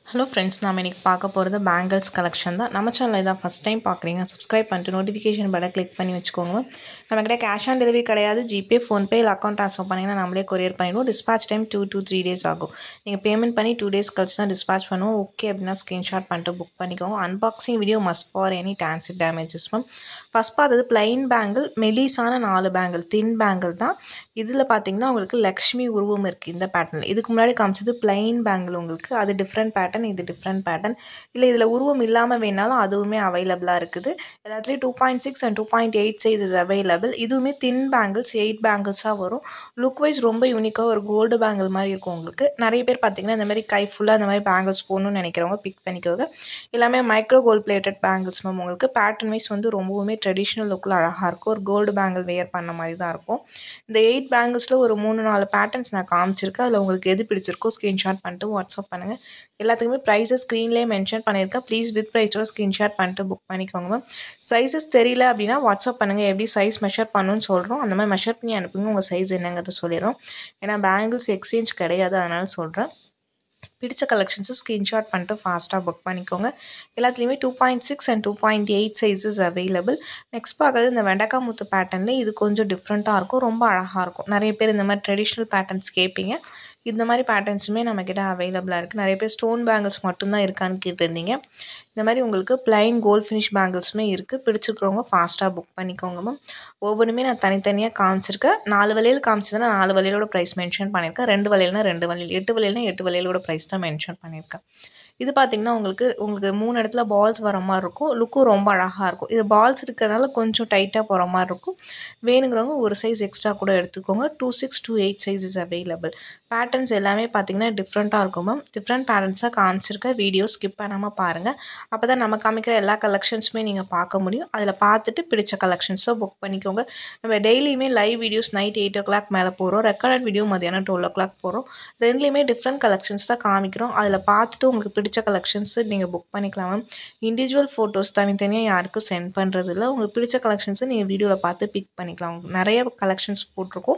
hello friends நாம் இன்றைக்கி பார்க்க போகிறது பேங்கிள்ஸ் கலெக்ஷன் தான் நம்ம சேனலில் இதான் ஃபஸ்ட் டைம் பார்க்குறீங்க சப்ஸ்கிரைப் பண்ணிட்டு நோட்டிஃபிகேஷன் பட்டன் கிளிக் பண்ணி வச்சுக்கோங்க நம்மக்கிட்ட கேஷ் ஆன் டெலிவரி கிடையாது ஜிபே ஃபோன்பே இல்லை அக்கௌண்ட் ட்ரான்ஸ்ஃபர் பண்ணிங்கன்னா நம்மளே கொரியர் பண்ணிடுவோம் dispatch time two two three days ஆகும் நீங்கள் பேமெண்ட் பண்ணி டூ டேஸ் கழிச்சு தான் டிஸ்பாச் பண்ணுவோம் ஓகே அப்படின்னா ஸ்க்ரீன்ஷாட் பண்ணிட்டு புக் பண்ணிக்கோங்க unboxing video must for any transit damages ma'am first பார்த்தது பிளைன் பேங்கிள் மெலிசான நாலு பேங்கிள் தின் பேங்கிள் தான் இதில் பார்த்தீங்கன்னா உங்களுக்கு லக்ஷ்மி உருவம் இருக்குது இந்த பேட்டர்னில் இதுக்கு முன்னாடி காமிச்சது பிளைன் பேங்கிள் உங்களுக்கு அது டிஃப்ரெண்ட் பேட்டர்ன் இது டிஃப்ரெண்ட் பேட்டர்ன் இல்லை இதில் உருவம் இல்லாமல் வேணாலும் அதுவுமே அவைலபிளாக இருக்குது எல்லாத்துலேயும் two point six and two point eight size is available இதுவுமே தின் பேங்கிள்ஸ் எயிட் பேங்கிள்ஸாக வரும் லுக் வைஸ் ரொம்ப யூனிக்காக ஒரு கோல்டு பேங்கிள் மாதிரி இருக்கும் உங்களுக்கு நிறைய பேர் பார்த்தீங்கன்னா இந்த மாதிரி கை ஃபுல்லாக இந்த மாதிரி பேங்கிள்ஸ் போகணும்னு நினைக்கிறவங்க பிக் பண்ணிக்கோங்க எல்லாமே micro gold plated bangles ma'am உங்களுக்கு பேட்டர்ன் வைஸ் வந்து ரொம்பவுமே ட்ரெடிஷ்னல் லுக்கில் அழகாக இருக்கும் ஒரு கோல்டு பேங்கிள் வேர் பண்ண மாதிரி தான் இருக்கும் இந்த எயிட் பேங்கிள்ஸில் ஒரு மூணு நாலு பேட்டர்ன்ஸ் நான் காமிச்சிருக்கேன் அதில் உங்களுக்கு எது பிடிச்சிருக்கோ ஸ்க்ரீன்ஷாட் பண்ணிட்டு வாட்ஸ்அப் பண்ணுங்கள் எல்லாத்துக்குமே ப்ரைஸஸ் ஸ்க்ரீன்லேயே மென்ஷன் பண்ணியிருக்கேன் ப்ளீஸ் வித் ப்ரைஸோட ஸ்க்ரீன்ஷாட் பண்ணிட்டு புக் பண்ணிக்கோங்க மேம் சைஸஸ் தெரியல அப்படின்னா வாட்ஸ்அப் பண்ணுங்கள் எப்படி சைஸ் மெஷர் பண்ணணும்னு சொல்கிறோம் அந்த மாதிரி மெஷர் பண்ணி அனுப்புங்க உங்கள் சைஸ் என்னங்கிறத சொல்லிடுறோம் ஏன்னா பேங்கிள்ஸ் எக்ஸ்சேஞ்ச் கிடையாது அதனால சொல்கிறேன் பிடிச்ச கலெக்ஷன்ஸை ஸ்க்ரீன்ஷாட் பண்ணிட்டு ஃபாஸ்ட்டாக புக் பண்ணிக்கோங்க எல்லாத்துலேயுமே two point six and two point eight sizes available next பார்க்குறது இந்த வெண்டக்காய் முத்து பேட்டர்னில் இது கொஞ்சம் டிஃப்ரெண்ட்டாக இருக்கும் ரொம்ப அழகாக இருக்கும் நிறைய பேர் இந்த மாதிரி ட்ரெடிஷ்னல் பேட்டர்ன்ஸ் கேட்பீங்க இந்த மாதிரி பேட்டர்ன்ஸுமே நம்மக்கிட்ட அவைலபிளாக இருக்குது நிறைய பேர் ஸ்டோன் பேங்கிள்ஸ் மட்டும்தான் இருக்கான்னு கேட்டிருந்தீங்க இந்த மாதிரி உங்களுக்கு பிளைன் கோல்ட் ஃபினிஷ் பேங்கிள்ஸுமே இருக்குது பிடிச்சிருக்கிறவங்க ஃபாஸ்ட்டாக புக் பண்ணிக்கோங்க மேம் ஒவ்வொன்றுமே நான் தனித்தனியாக காமிச்சிருக்கேன் நாலு வலையில் காமிச்சதுன்னா நாலு வலையிலோட ப்ரைஸ் மென்ஷன் பண்ணியிருக்கேன் ரெண்டு வலையில்னா ரெண்டு வலையில் எட்டு வலையில்னா எட்டு வலையிலோட ப்ரைஸ் தான் மென்ஷன் பண்ணியிருக்கேன் இது பார்த்திங்கன்னா உங்களுக்கு உங்களுக்கு மூணு இடத்துல பால்ஸ் வர மாதிரி இருக்கும் லுக்கும் ரொம்ப அழகாக இருக்கும் இது பால்ஸ் இருக்கிறதுனால கொஞ்சம் டைட்டாக போகிற மாதிரி இருக்கும் வேணுங்கிறவங்க ஒரு சைஸ் எக்ஸ்ட்ரா கூட எடுத்துக்கோங்க two six two eight size is available patterns எல்லாமே பார்த்திங்கன்னா டிஃப்ரெண்ட்டாக இருக்கும் மேம் டிஃப்ரெண்ட் பேட்டர்ன்ஸாக காமிச்சிருக்க வீடியோ ஸ்கிப் பண்ணாமல் பாருங்கள் அப்போ தான் நம்ம காமிக்கிற எல்லா கலெக்ஷன்ஸுமே நீங்கள் பார்க்க முடியும் அதில் பார்த்துட்டு பிடிச்ச கலெக்ஷன்ஸை புக் பண்ணிக்கோங்க நம்ம டெய்லியுமே live videos night eight o'clock மேலே போகிறோம் ரெக்கார்டட் வீடியோ மதியானம் டுவெல் ஓ கிளாக் போகிறோம் ரெண்டுலேயுமே டிஃப்ரெண்ட் கலெக்ஷன்ஸ் தான் காமிக்கிறோம் அதில் பார்த்துட்டு உங்களுக்கு பிடிச்ச கலெக்ஷன்ஸு நீங்கள் புக் பண்ணிக்கலாம் மேம் இண்டிவிஜுவல் ஃபோட்டோஸ் தனித்தனியாக யாருக்கும் சென்ட் பண்ணுறது இல்லை உங்களுக்கு பிடிச்ச கலெக்ஷன்ஸை நீங்கள் வீடியோவில் பார்த்து பிக் பண்ணிக்கலாம் நிறைய கலெக்ஷன்ஸ் போட்டிருக்கோம்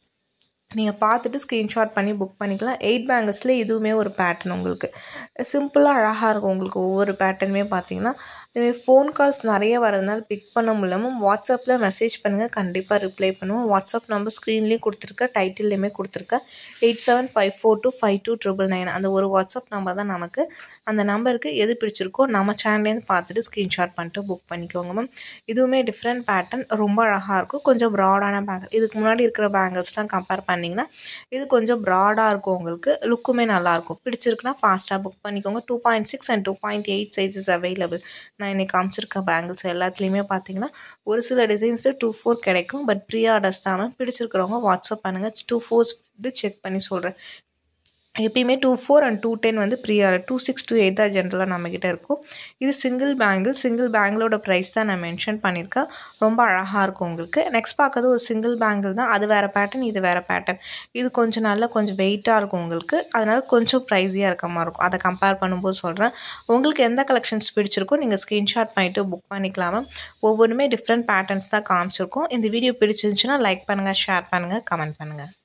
நீங்கள் பார்த்துட்டு ஸ்க்ரீன்ஷாட் பண்ணி புக் பண்ணிக்கலாம் எயிட் பேங்கிள்ஸில் இதுவுமே ஒரு பேட்டர்ன் உங்களுக்கு சிம்பிளாக அழகாக இருக்கும் உங்களுக்கு ஒவ்வொரு பேட்டர்னுமே பார்த்தீங்கன்னா இதுமாதிரி ஃபோன் கால்ஸ் நிறைய வரதுனால பிக் பண்ண முடியாமல் வாட்ஸ்அப்பில் மெசேஜ் பண்ணுங்கள் கண்டிப்பாக ரிப்ளை பண்ணுவோம் வாட்ஸ்அப் நம்பர் ஸ்க்ரீன்லேயும் கொடுத்துருக்கேன் டைட்டில்லையுமே கொடுத்துருக்கேன் eight seven five four two five two triple nine அந்த ஒரு வாட்ஸ்அப் நம்பர் தான் நமக்கு அந்த நம்பருக்கு எது பிடிச்சிருக்கோ நம்ம சேனல்லேருந்து பார்த்துட்டு ஸ்க்ரீன்ஷாட் பண்ணிட்டு புக் பண்ணிக்கோங்க மேம் இதுவுமே டிஃப்ரெண்ட் பேட்டர்ன் ரொம்ப அழகாக இருக்கும் கொஞ்சம் ப்ராடான பேங்கிள் இதுக்கு முன்னாடி இருக்கிற பேங்கிள்ஸ்லாம் கம்பேர் பண்ணி பண்ணிங்கன்னா இது கொஞ்சம் ப்ராடாக இருக்கும் உங்களுக்கு லுக்குமே நல்லாயிருக்கும் பிடிச்சிருக்குன்னா ஃபாஸ்ட்டாக புக் பண்ணிக்கோங்க two point six and two point eight sizes available நான் இன்றைக்கி காமிச்சிருக்க பேங்கிள்ஸ் எல்லாத்துலேயுமே பார்த்தீங்கன்னா ஒரு சில டிசைன்ஸில் டூ ஃபோர் கிடைக்கும் பட் ப்ரீ ஆர்டர்ஸ் தான் பிடிச்சிருக்கிறவங்க வாட்ஸ்அப் பண்ணுங்கள் டூ ஃபோர்ஸ் செக் பண்ணி சொல்கிறேன் எப்பயுமே two four and two ten வந்து pre order two six two eight தான் ஜென்ரலாக நம்மக்கிட்ட இருக்கும் இது சிங்கிள் பேங்கிள் சிங்கிள் பேங்கிளோட ப்ரைஸ் தான் நான் மென்ஷன் பண்ணியிருக்கேன் ரொம்ப அழகாக இருக்கும் உங்களுக்கு நெக்ஸ்ட் பார்க்கறது ஒரு சிங்கிள் பேங்கிள் தான் அது வேறு பேட்டர்ன் இது வேறு பேட்டர்ன் இது கொஞ்சம் நல்லா கொஞ்சம் வெயிட்டாக இருக்கும் உங்களுக்கு அதனால் கொஞ்சம் ப்ரைஸியாக இருக்க மாதிரி இருக்கும் அதை கம்பேர் பண்ணும்போது சொல்கிறேன் உங்களுக்கு எந்த கலெக்ஷன்ஸ் பிடிச்சிருக்கோ நீங்கள் ஸ்க்ரீன்ஷாட் பண்ணிவிட்டு புக் பண்ணிக்கலாமா ஒவ்வொன்றுமே டிஃப்ரெண்ட் பேட்டர்ன்ஸ் தான் காமிச்சிருக்கோம் இந்த வீடியோ பிடிச்சிருந்துச்சுன்னா லைக் பண்ணுங்கள் ஷேர் பண்ணுங்கள் கமெண்ட் பண்ணுங்கள்